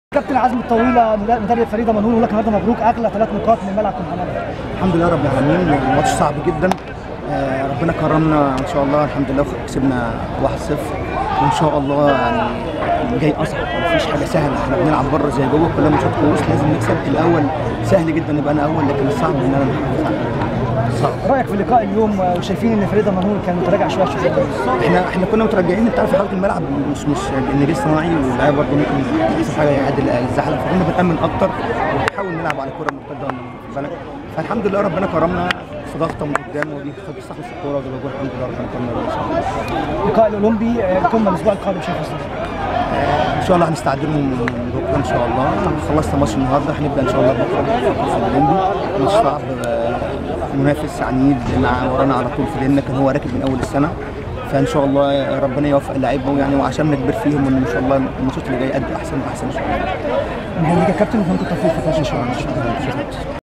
كابتن عزم الطويله مدرب فريده منهور يقول لك النهارده مبروك اغلى ثلاث نقاط من ملعب كنت الحمد لله رب العالمين الماتش صعب جدا آه، ربنا كرمنا ان شاء الله الحمد لله كسبنا 1-0 وان شاء الله يعني اللي جاي اصعب مفيش حاجه سهله احنا بنلعب بره زي جوه كلها ماتشات كويس لازم نكسب الاول سهل جدا نبقى انا اول لكن الصعب ان انا نحافظ على صعب رايك في لقاء اليوم وشايفين ان فريده منهور كان متراجع شويه شويه احنا احنا كنا مترجعين انت عارف حاله الملعب مش مش النجيل صناعي واللاعب برضه ممكن يحصل حاجه يعدل الزحلق فكنا بنامن اكتر وبنحاول نلعب على الكره المرتده واخد بالك فالحمد لله ربنا كرمنا في ضغطه من قدام ودي خد استخلص الكوره وجاب جول الحمد لله ربنا كرمنا ان شاء الله اللقاء الاولمبي آه، كنا الاسبوع القادم شايف ازاي ان شاء الله هنستعد لهم بكره ان شاء الله خلصنا ماتش النهارده هنبدا ان شاء الله بكره في الاولمبي ماتش صعب آه، منافس عنيد مع ورانا على طول في لان كان هو راكب من اول السنه فان شاء الله ربنا يوفق اللعيبه يعني وعشان نكبر فيهم ان شاء الله الماتشات اللي جايه قد احسن واحسن ان شاء الله نهائي يا كابتن وكنت التوفيق في ان شاء الله ان شاء الله